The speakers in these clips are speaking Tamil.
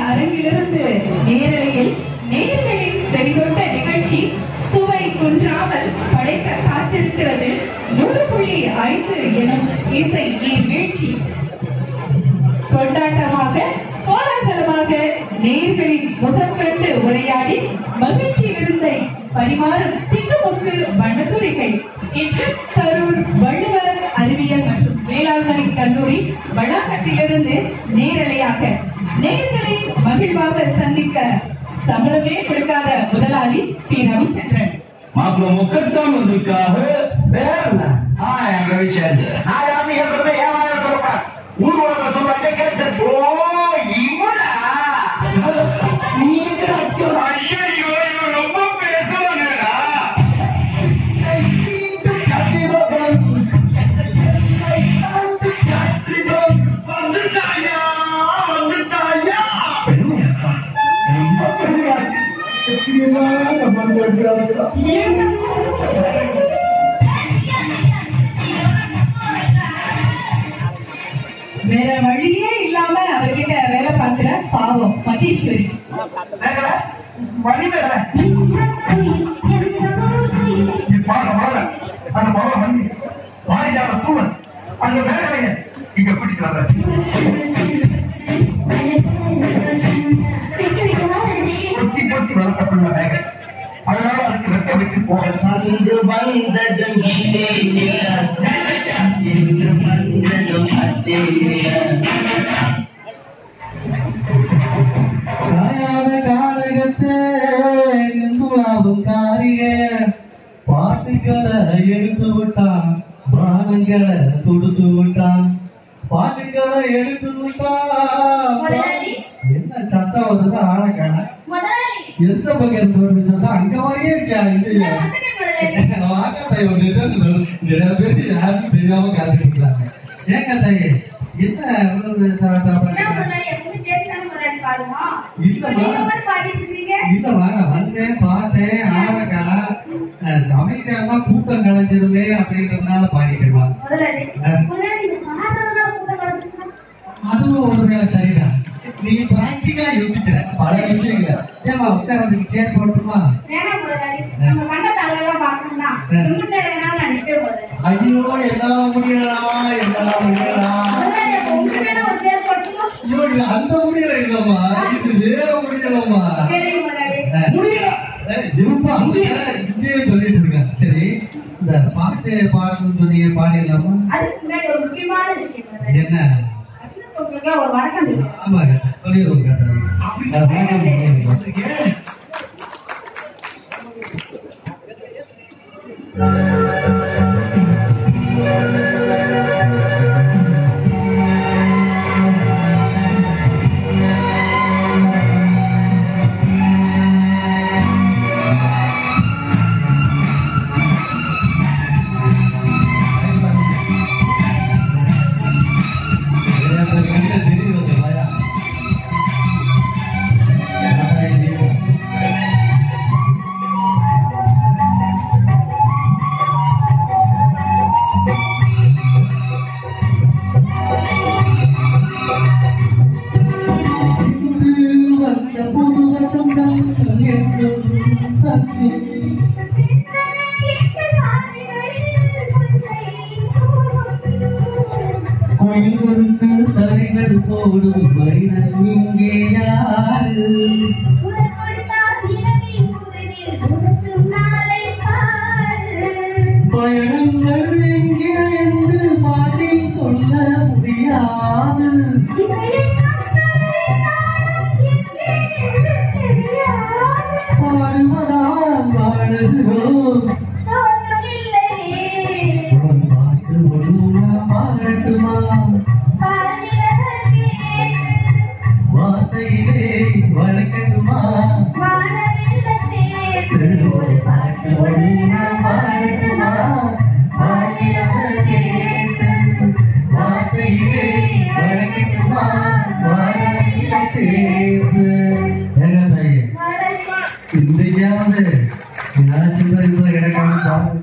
அரங்கிலிருந்து நேரலையில் நேர்களின் செறிகொண்ட நிகழ்ச்சி சுவை குன்றாமல் படைக்க காத்திருக்கிறது நூறு புள்ளி ஐந்து எனும் இசை நீர்வீழ்ச்சி கொண்டாட்டமாக கோலாகலமாக நேர்களின் முகம் கண்டு உரையாடி மகிழ்ச்சி விருந்தை பரிமாறும் திக்குமுக்கு வண்ணத்துறைகள் இன்று கரூர் வள்ளுவர் அறிவியல் மற்றும் வேளாண்மை கல்லூரி வளாகத்திலிருந்து நேரலையாக நேர்களை மகிழ்வாக சந்திக்க சம்பளமே கொடுக்காத முதலாளி பி ரவிச்சந்திரன் மாப்பிள்ள முக்கத்தான் வந்திருக்காக வேற என்ன ஹாய் ஐம் ரவிச்சந்திரன் நான் யாருன்னு சொல்றேன் ஏன் சொல்றேன் ஊர் உலக சொல்றாங்க கேட்டு ஓ இவனா ஐயோ இவன் ரொம்ப பேசுவானேடா வந்துட்டாயா வந்துட்டாயா ரொம்ப பெரிய வேற வழியே இல்லாம அவர்கிட்ட வேலை பார்க்கிற பாவம் மகேஸ்வரி வேகல வழி வேகல நீ பாருங்க பாருங்க அந்த பவன் வந்து வாழையாட சூழல் அந்த வேகலைய இங்க கூட்டிட்டு வர்ற கொத்தி கொத்தி வளர்த்தப்பட்ட வேகல் அதனால அதுக்கு வெட்ட விட்டு போக அங்கு வந்ததும் இலேயா, இங்கு வந்ததும் அத்தேயா. காயாத காரகத்தே நின்றுலாவும் காரிய பாட்டுகளை எடுத்து விட்டான் பிராணங்களை கொடுத்து விட்டான் பாட்டுகளை எடுத்து விட்டான் முதலாளி. என்ன சத்தம் வருது ஆளக்கான முதலாளி எந்த பக்கம் இருந்து வருது சத்தம் அங்க மாதிரியே இருக்கா இல்லையா நான் வந்துட்டேன் முதலாளி வாக்கத்தை வந்து நிறைய பேர் யாரும் தெரியாம காத்துட்டு இருக்காங்க ஏங்க தாயே என்ன இவ்வளவு த- த- என்ன த- முதலாளி எப்பவுமே சேர்த்துதான் முதலாளி பாடுமா இல்லம்மா. நீங்க மட்டும் பாடிட்டு இருக்கீங்க இல்லம்மா நான் வந்தேன் பார்த்தேன் ஆளக்கா அமைச்சரமா கூட்டம் கலைஞ்சிருமே அப்படின்றதுனால பாடிக்கிறமா முதலாளி ஆ. முதலாளி இந்த பாடுறதுனால கூட்டம் கலந்துச்சுன்னா அதுவும் ஒரு வேலை சரிதான் நீங்க பிராக்டிக்கலா யோசிக்கிற பல விஷயங்களை ஏமா உட்காரதுக்கு சேர் போட்டுமா வேணாம் முதலாளி நம்ம கண்ட தலையெல்லாம் பார்க்கணும்னா எங்கிட்ட வேணாலும் நான் நிற்பேன் முதலாளி ஐயோ என்னால முடியலாம் என்னால முடியலாம் முதலாளி அப்ப உங்களுக்கு வேணா ஒரு சேர் போட்டுமா ஐயோ இது அந்த முடியல இல்லம்மா இது வேற முடியலம்மா சரிங்க முதலாளி முடியல ஏய், இருப்பா, இப்படியே சொல்லிட்டு இருக்கேன் சரி இந்த பாட்டு பாடணும்னு சொன்னீங்க பாடிடலாமா அதுக்கு முன்னாடி ஒரு முக்கியமான விஷயம் முதலாளி என்ன அகில பொங்கலுக்கு ஒரு வணக்கம் இருக்கு ஆமாங்க சொல்லிடுவோம் கேட்டாங்க புது வசந்தம் என்றும் சத்தம் கோயிலுக்கு தலைகள் போடும் மனிதன் இங்கே யாரு பயணங்கள் எங்கே என்று பாட்டி சொல்ல முடியாது பாடுவதால் வாழுகிறோம் உன் பாட்டு ஒழுங்கா பாடட்டுமா வார்த்தையிலே வளர்க்கட்டுமா ஒரு பாட்டு ஒழுங்கா பாடட்டுமா வாயிலாக கேட்டு வார்த்தையிலே வளர்க்கட்டுமா வாயில சேர்ந்து என்னது இந்தியாவது நினைச்சிருந்தா இப்போ எனக்கு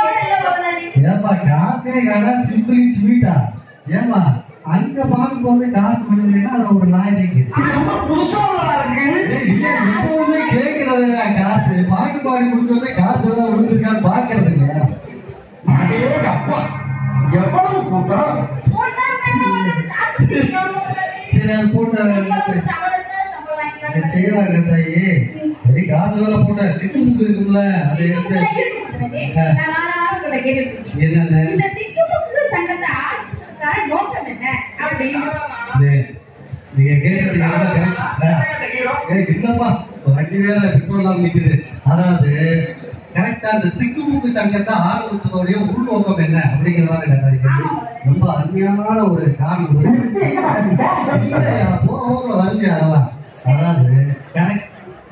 ஏப்பா காசே கடை சிம்பிளி ஸ்வீட்டா ஏமா அங்க பார்க்கும் போது காசு கொடுக்கலைன்னா அது ஒரு லாஜிக் இது ரொம்ப புதுசா உள்ளதா இருக்கு எப்பவுமே கேட்கறது காசு பாட்டு பாடி கொடுக்கறது காசு எல்லாம் விழுந்திருக்கான்னு பாக்குறது இல்லையா அடே அப்பா எவ்வளவு கூட்டம் போட்டா வேணா வந்து காசு கொடுக்கணும். சரி அது போட்டு சம்பளம் சம்பளம் வாங்கிக்கலாம். செய்யலாங்க தாயி சரி காசு வேலை போட்ட திட்டு முக்கு இருக்குல்ல அதை எடுத்து நான் வாரம் வாரம் உங்களை கேட்டுட்டு என்னென்ன இந்த திக்குமுக்கு சங்கத்தை ஆரம்பிச்சதுக்கான நோக்கம் என்ன அப்படின்னு இது, நீங்க கேட்கறது எவ்வளவு correct? ஏய், இல்லப்பா வண்டி வேற பெட்ரோல் எல்லாம் நிக்குது அதாவது கரெக்டா அந்த திக்குமுக்கு சங்கத்தை ஆரம்பிச்சதோடைய உள்நோக்கம் என்ன அப்படிங்கிறதான கேட்டாங்க ரொம்ப அருமையான ஒரு காரணம் இல்லையா, போற போக்குல வருங்க அதெல்லாம் அதாவது correct.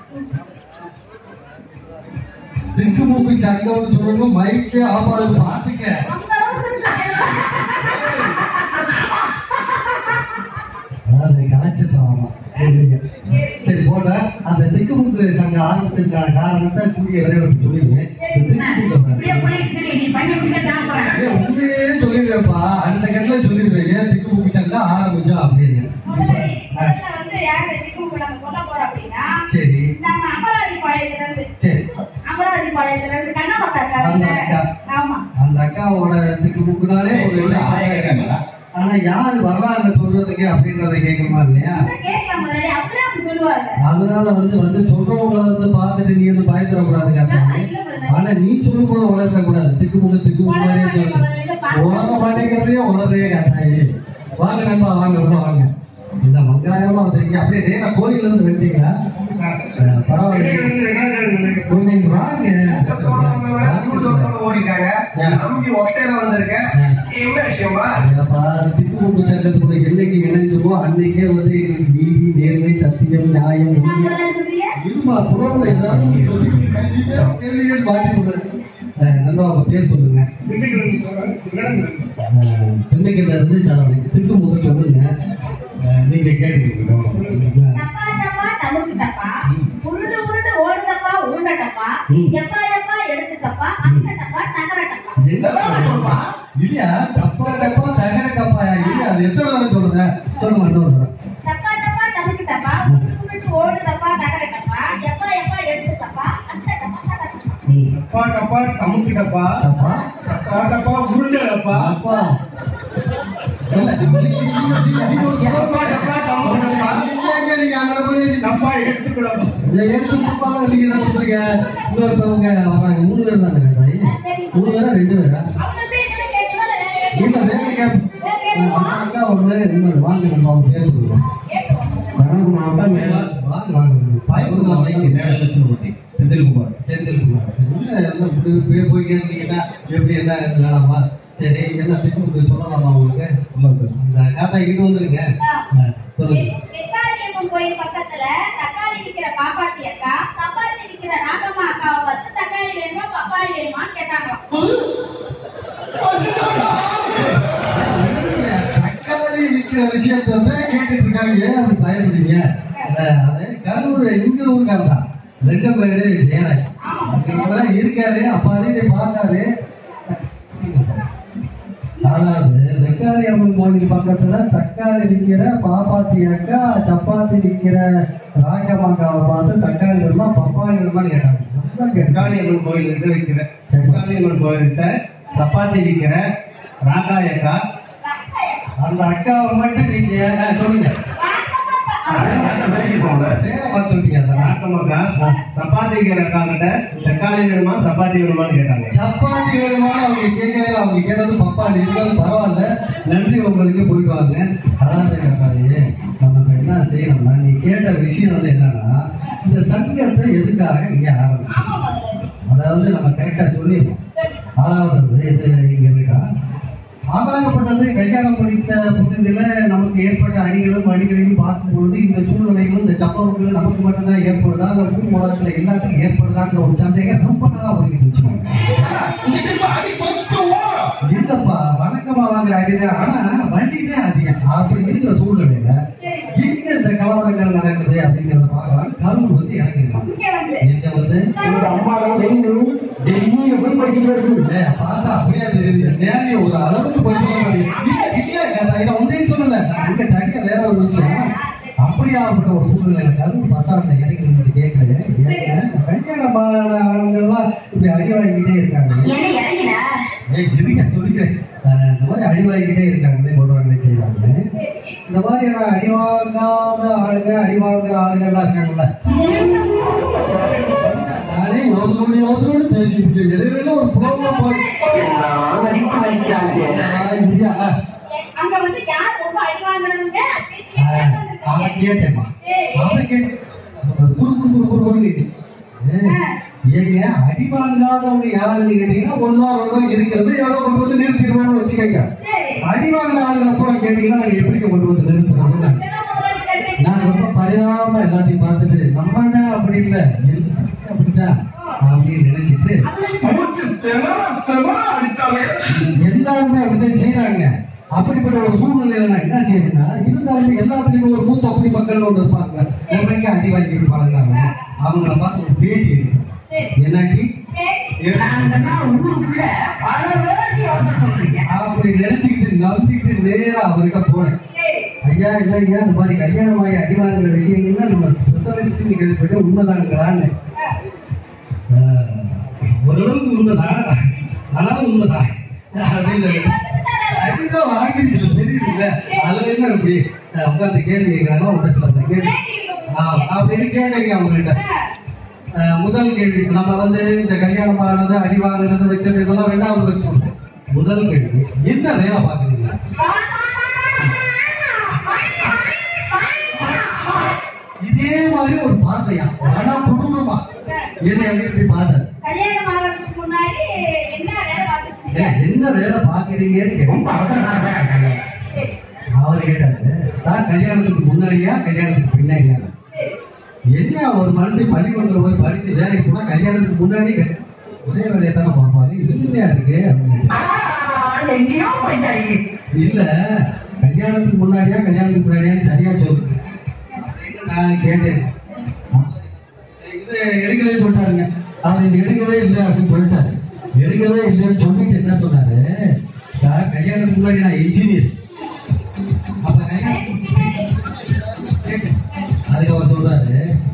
திக்குமுக்கு சங்கம்னு சொல்லுங்க மைக்கே ஆபாது பாத்துக்க அந்த அளவுக்கு அதாவது கலைச்சிட்டோம் ஆமா சரிங்க. சரி போட அந்த திக்குமுக்கு சங்க ஆரம்பிச்சதுக்கான காரணத்தை கூடிய விரைவில் சொல்லுங்க ஏய், உண்மையே சொல்லிடுவேப்பா அடுத்த கட்டில சொல்லிடுவேன் ஏன் திக்குமுக்கு சங்கம் ஆரம்பிச்சோம் அப்படின்னு முதல்ல முதல்ல வந்து யார் திக்குமுக்கு நம்ம சொல்ல போறோம் அப்படின்னா சரி நம்ம அமராவதி பாளையத்துல இருந்து சரி அமராவதி பாளையத்துல இருந்து கண்ணாமத்தா அந்த அக்கா. இருக்காங்க ஆமா அந்த அக்காவோட திக்குமுக்குனாலே ஒரு இது. ஆனா யாரு வர்றாங்க சொல்றதுக்கு அப்படின்றத கேட்கணுமா இல்லையா கேட்கலாம் முதல்ல அப்படியே அப்படி சொல்லுவாங்க அதனால வந்து வந்து சொல்றவங்கள வந்து பார்த்துட்டு நீ வந்து பயந்துடக்கூடாது கரெக்டாக ஆனா நீ சொல்லும் போது உணர்த்தக்கூடாது திக்குமுக திக்குமுகே சொல்லு உணர மாட்டேங்கிறதே உணர்றதே கட்டாயி வாங்க நண்பா வாங்க உள்ள வாங்க இந்த மங்காயமா வந்திருக்கீங்க அப்படியே நேரா கோயில்ல இருந்து வெட்டீங்களா அஹ், பரவாயில்ல கொஞ்சம் வாங்க ஓடிட்டாங்க நம்பி ஒத்தையில வந்திருக்கேன் என்ன விஷயமா இல்லப்பா, திக்குமுக சங்கத்துக்குள்ள என்னைக்கு இணைஞ்சமோ அன்னைக்கே வந்து எங்களுக்கு நீதி நேர்மை சத்தியம் நியாயம் உண்மை இருமா புறவுல ஏதாவது ஒண்ணு சொல்லி கண்டிப்பா கேள்விகள் மாட்டி கொடுங்க அஹ், நல்லா உங்க பேர் சொல்லுங்க தென்னைக்கிட்ட இருந்து சரவணி திருக்கு முக சொல்லுங்க அஹ், நீங்க கேட்டுக்கணும் டப்பா டப்பா தமுக்கு டப்பா உருண்டு உருண்டு ஓடுதப்பா உருண்ட டப்பா ம். எப்பா எப்பா எடுத்துக்கப்பா அந்த டப்பா நகர டப்பா இதெல்லாம் சொல்லுமா? இல்லையா டப்பா டப்பா தகர கப்பாயா இல்லையா அது எத்தனை தடவை சொல்லுங்க சொல்லுங்க இன்னொரு தடவை. டப்பா டப்பா தமுக்கு டப்பா உருண்டு உருண்டு ஓடுதப்பா நகர டப்பா எப்பா எப்பா எடுத்துக்கப்பா அந்த டப்பா நகர டப்பா ம். டப்பா டப்பா டமுக்கு டப்பா டப்பா டப்பா டப்பா உருண்டை டப்பா அப்பா இல்ல, டப்பா டப்பா டமுக்கு டப்பா இல்லைங்க, நீங்க அங்க போய் டப்பா எடுத்துக்கூடாது இதை எடுத்து கொடுப்பாங்க நீங்க என்ன பண்றீங்க இன்னொருத்தவங்க வராங்க மூணு பேர் தானே தாயி மூணு பேரா ரெண்டு பேரா அவங்க போய் என்ன கேட்டீங்களா வேற இல்ல வேற கேப் அந்த அக்கா ஒண்ணு இன்னொரு வாங்க நம்ம அவங்க பேர் சொல்லுவோம் வாங்க வாங்க பயப்படலாம் வைங்க செந்தில்குமார் செந்தில்குமார் என்ன எல்லாம் இப்படி இப்படியே போய் கேட்டீங்கன்னா எப்படி என்ன வேணாமா சரி என்ன சிக்கு சொல்லலாமா உங்களுக்கு இந்த காட்டா கிட்ட வந்துருங்க ஆ, சொல்லுங்க வெக்காளியம்மன் கோயில் பக்கத்துல தக்காளி விக்கிற பாப்பாத்தி அக்கா சப்பாத்தி விக்கிற ராகம்மா அக்காவை பார்த்து தக்காளி வேணுமா பப்பாளி வேணுமான்னு கேட்டாங்களாம் தக்காளி விற்கிற விஷயத்தை வந்து கேட்டுட்டு இருக்காங்க ஏன் அப்படி பயப்படுறீங்க அஹ் அது கரூர் எங்க ஊருக்காரா ரெண்டு பேரு ஜெயராஜ் இவங்கெல்லாம் இருக்காரு அப்ப அதே பார்த்தாரு அதாவது வெக்காரி அம்மன் கோயில் பக்கத்துல தக்காளி விற்கிற பாப்பாத்தி அக்கா சப்பாத்தி விற்கிற ராஜமாக்காவை பார்த்து தக்காளி வேணுமா பப்பாளி வேணுமான்னு கேட்டாங்க நல்லா கேட்டாங்க. காளியம்மன் கோயில் இருந்து வைக்கிற காளியம்மன் கோயில்கிட்ட சப்பாத்தி விற்கிற ராகாயக்கா அந்த அக்காவை மட்டும் நீங்க அஹ், சொல்லுங்க பேரை பார்த்துருக்கீங்க அந்த ராக்கமக்கா சப்பாத்தி விற்கிற அக்கா கிட்ட தக்காளி வேணுமா சப்பாத்தி வேணுமான்னு கேட்டாங்க சப்பாத்தி வேணுமா அவங்க கேட்கவே இல்லை. அவங்க கேட்டது பப்பாளி இருந்தாலும் பரவாயில்ல நன்றி உங்களுக்கு போயிட்டு வாங்க அதாவது கேட்டாரு நம்ம இப்ப என்ன செய்யணும்னா நீ கேட்ட விஷயம் வந்து என்னன்னா இந்த சங்கத்தை எதுக்காக நீங்க ஆரம்பிக்கணும் அதாவது நம்ம கரெக்டா சொல்லிடணும் அதாவது இது இங்க இருக்கா ஆதாரப்பட்டது கையாள முடித்த புத்தகத்துல நமக்கு ஏற்பட்ட அணிகளும் அணிகளையும் பார்க்கும்பொழுது இந்த சூழ்நிலைகளும் இந்த சப்பவங்களும் நமக்கு மட்டும்தான் ஏற்படுதா இல்ல ஊர் உலகத்துல எல்லாத்துக்கும் ஏற்படுதாங்கிற ஒரு சந்தேகம் ரொம்ப நாளா ஓடிக்கிட்டு இல்லப்பா வணக்கமா வாங்குற அடிதான் ஆனா வண்டி தான் அதிகம் அப்படி இருக்கிற சூழ்நிலையில எங்க இந்த கலவரங்கள் நடக்குது அப்படிங்கறத பார்க்கலாம் கரூர் வந்து இறங்கிருக்காங்க இங்க வந்து இங்க வந்து எங்க அம்மாவும் நீங்களும் டெய்லி எப்படி படிச்சுட்டு இருக்குது பார்த்தா அப்படியே தெரியுது நேரே ஒரு அளவுக்கு படிச்சுட்டு இல்ல இல்ல இதை ஒன்றே சொல்லல இங்க தனியா வேற ஒரு விஷயம் அப்படியாப்பட்ட ஒரு சூழ்நிலை கரும்பு பசாரில் இறங்கி வந்து கேட்கல கல்யாணம் ஆனவங்கெல்லாம் இப்படி அடி வாங்கிட்டே இருக்காங்க என்ன இறங்கினா ஏய், இருங்க சொல்லிக்கிறேன் அஹ், இந்த மாதிரி அடி வாங்கிட்டே இருக்காங்க சொல்றாங்க செய்வாங்க இந்த மாதிரி அடி வாங்காத ஆளுங்க அடி வாங்குற ஆளுங்க எல்லாம் இருக்காங்கல்ல நானே யோசனை யோசனை பேசிட்டு இடையில ஒரு ப்ரோக்ராம் போய் அடிப்பு வைக்கிறாங்க ஆ, இல்லையா? அங்க வந்து யார் ரொம்ப அடி வாங்கினவங்க ஆ, அதை கேட்டேம்மா அதை கேட்டு குறு குறு குறு குறு குறுன்னு இது. ஏங்க அடி வாங்காதவங்க யாருன்னு கேட்டீங்கன்னா ஒன்னா ஒன்றா இருக்கிறது யாரோ கொண்டு வந்து நிறுத்திடுவான்னு வச்சுக்கோங்க அடி வாங்கின ஆளுங்க கூட கேட்டீங்கன்னா நாங்க எப்படி கொண்டு வந்து நிறுத்துறோம் நான் ரொம்ப பரிதாபமா எல்லாத்தையும் பார்த்துட்டு நம்ம என்ன அப்படி இல்லை எல்லாரும் அப்படிதான் அப்படின்னு நினைச்சிட்டு மூச்சு திணற திணற அடிச்சாங்க எல்லாருமே அப்படிதான் செய்யறாங்க அப்படிப்பட்ட ஒரு சூழ்நிலையில நான் என்ன செய்யறேன்னா இருந்தாலும் எல்லாத்துலயும் ஒரு மூத்த குடி மக்கள் ஒன்று இருப்பாங்க எப்படிங்க அடி வாங்கிட்டு பழகுறாங்க அவங்கள பார்த்து ஒரு பேட்டி இருக்கு என்னாட்டி நாங்கன்னா ஊருக்குள்ள பல வேலைக்கு யோசனை சொல்றீங்க அப்படி நினைச்சுக்கிட்டு நம்பிட்டு நேரா அவர்கிட்ட போனேன் ஐயா இல்லைங்க இந்த மாதிரி கல்யாணம் ஆகி அடி வாங்குற விஷயங்கள்லாம் நம்ம ஸ்பெஷலிஸ்ட் கேள்விப்பட்டு உண்மைதாங்களான்னு ஆஹ், ஓரளவுக்கு உண்மைதான் ஆனாலும் உண்மைதான் அப்படின்னு அடிதான் வாங்கிட்டு தெரியுதுல்ல அதுல என்ன இப்படி அஹ், உட்கார்ந்து கேள்வி கேட்கறாங்க உங்க சில கேள்வி ஆஹ், அப்படின்னு கேட்கறீங்க அவங்ககிட்ட அஹ், முதல் கேள்வி நம்ம வந்து இந்த கல்யாணம் ஆனது அடி வாங்குறது வச்சது இதெல்லாம் ரெண்டாவது வச்சோம் முதல் கேள்வி என்ன வேலை பாக்குறீங்க இதே மாதிரி ஒரு வார்த்தையா ஆனா கொடூரமா என்ன எப்படி பார்த்தேன் கல்யாணம் ஆகிறதுக்கு முன்னாடி என்ன வேலை பார்த்துட்டு ஏன், என்ன வேலை பாக்குறீங்கன்னு கேட்டேன் அவர் கேட்டாரு சார் கல்யாணத்துக்கு முன்னாடியா கல்யாணத்துக்கு பின்னாடியா என்ன ஒரு மனுஷன் பள்ளிக்கூடத்துல போய் படிச்சு வேலைக்கு போனா கல்யாணத்துக்கு முன்னாடி கல்யாணம். ஒரே வேலையை தானே பார்ப்பாரு இது இல்லையா இருக்கு அப்படின்னு எங்கேயோ போயிட்டாங்க இல்ல கல்யாணத்துக்கு முன்னாடியா கல்யாணத்துக்கு முன்னாடியான்னு சரியா சொல்லுங்க அப்படின்னு நான் கேட்டேன் இது எடுக்கவே சொல்லிட்டாருங்க அவர் இது எடுக்கவே இல்லை அப்படின்னு சொல்லிட்டாரு எடுக்கவே இல்லைன்னு சொல்லிட்டு என்ன சொன்னாரு சார் கல்யாணத்துக்கு முன்னாடி நான் இன்ஜினியர் அப்ப கல்யாணம் அதுக்கு அவர் சொல்றாரு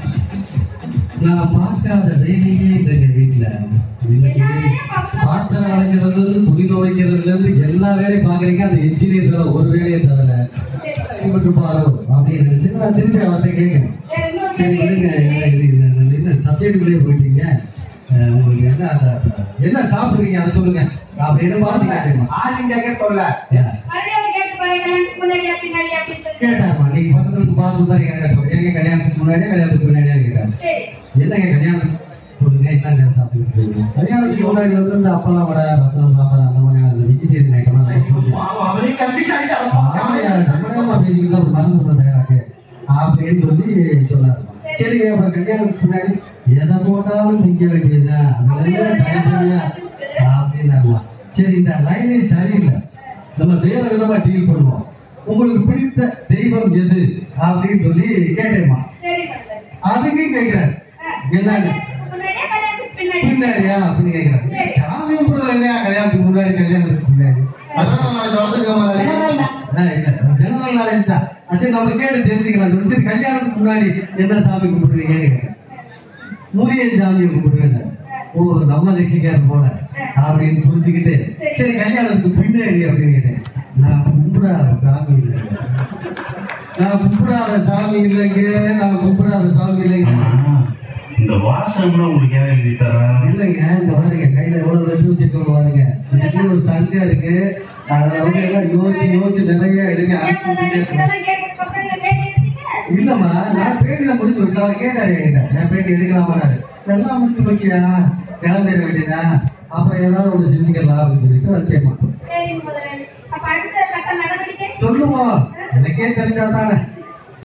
நான் பார்க்காத வேலையே இல்லைங்க வீட்டுல இன்னைக்கு பாத்திரம் வளைக்கிறதுல இருந்து துணி துவைக்கிறதுல இருந்து எல்லா வேலையும் பாக்குறீங்க அந்த இன்ஜினியர்களை ஒரு வேலையை தவிர பாரு அப்படின்னு நினைச்சு நான் திருப்பி அவர்கிட்ட கேட்கிறேன் சரி விடுங்க என்ன இது இது இது என்ன சப்ஜெக்டுக்குள்ளே போயிட்டீங்க அஹ் உங்களுக்கு என்ன அந்த- என்ன சாப்பிடுறீங்க அதை சொல்லுங்க அப்படின்னு பார்த்து கேட்டேன் ஆள் இங்க சொல்ல மறுபடியும் கேட்டு பாரு கல்யாணத்துக்கு முன்னாடியா பின்னாடியா அப்படின்னு சொல்லி கேட்டாருமா நீங்க பக்கத்துல பார்த்து தான் கேட்க எங்க கல்யாணத்துக்கு முன்னாடியே கல்யாணத்துக்கு முன்னாடியே கேட்டாரு சரி என்னங்க கல்யாணம் சொல்லுங்க என்னங்க சாப்பிட்டு இருக்கீங்க கல்யாணத்துக்கு முன்னாடி வந்து இந்த அப்பெல்லாம் வர ரசம் சாப்பாடு அந்த மாதிரியான அந்த வெஜிடேரியன் ஐட்டம்லாம் லைக் பண்ணுவோம் பாவம், அவரே கண்டிஷன் ஆமாய்யா, நம்மளே பேசிக்கிட்டு ஒரு மருந்து கூட தயாராக்கு அப்படின்னு சொல்லி சொன்னாரு சரிங்க அப்ப கல்யாணத்துக்கு முன்னாடி எதை போட்டாலும் திங்க வேண்டியதுதான் அதுல இருந்து தனித்தனியா அப்படின்னாருமா சரி இந்த லைனே சரியில்லை நம்ம வேற விதமா டீல் பண்ணுவோம் உங்களுக்கு பிடித்த தெய்வம் எது அப்படின்னு சொல்லி கேட்டேம்மா சரி மன்னர். அதுக்கும் கேட்கிறாரு என்னன்னு கல்யாணத்துக்கு முன்னாடியா கல்யாணத்துக்கு பின்னாடி பின்னாடியா அப்படின்னு கேட்கிறாரு சாமி கும்பிடுறது இல்லையா கல்யாணத்துக்கு முன்னாடி கல்யாணத்துக்கு முன்னாடி அதான் நான் இதை வந்து ஆ, இல்ல, ஜெனரல் நாலேஜ் தான் அது நம்ம கேட்டு தெரிஞ்சுக்கலாம் சரி கல்யாணத்துக்கு முன்னாடி என்ன சாமி கும்பிடுறீங்கன்னு கேட்டேன் முருகன் சாமியை கும்பிடுவேன் ஓ நம்ம கட்சிக்காரன் போல அப்படின்னு புரிஞ்சுக்கிட்டு சரி கல்யாணத்துக்கு பின்னாடி அப்படின்னு கேட்டேன் நான் கும்பிடாத சாமி இல்லை நான் கும்பிடாத சாமி இல்லைங்க நான் கும்பிடாத சாமி இல்லைங்க இந்த வாசகம்லாம் உங்களுக்கு ஏன் எழுதி தரேன் இல்லைங்க இந்த பாருங்க கையில எவ்வளவு வச்சு வச்சுட்டு பாருங்க இதுக்கு ஒரு சங்கம் இருக்கு அதுல வந்து எல்லாம் யோசிச்சு யோசிச்சு நிறைய எழுதி அனுப்பி விட்டுட்டே இருக்கணும். இதெல்லாம் கேட்டதுக்கு அப்புறம் இந்த பேட்டி எடுத்தீங்க இல்லம்மா நான் பேட்டியில முடிச்சு விட்டு அவர் கேட்டாரு என்கிட்ட என் பேட்டி எடுக்கலாமாரு எல்லாம் முடிச்சு வச்சியா கிளம்பிட வேண்டியதா அப்புறம் ஏதாவது ஒரு செஞ்சுக்கலாம் அப்படின்னு சொல்லிட்டு வச்சேம்மா சரி முதலாளி அப்ப அடுத்த கட்ட நடவடிக்கை சொல்லுவோம் எனக்கே தெரிஞ்சா தானே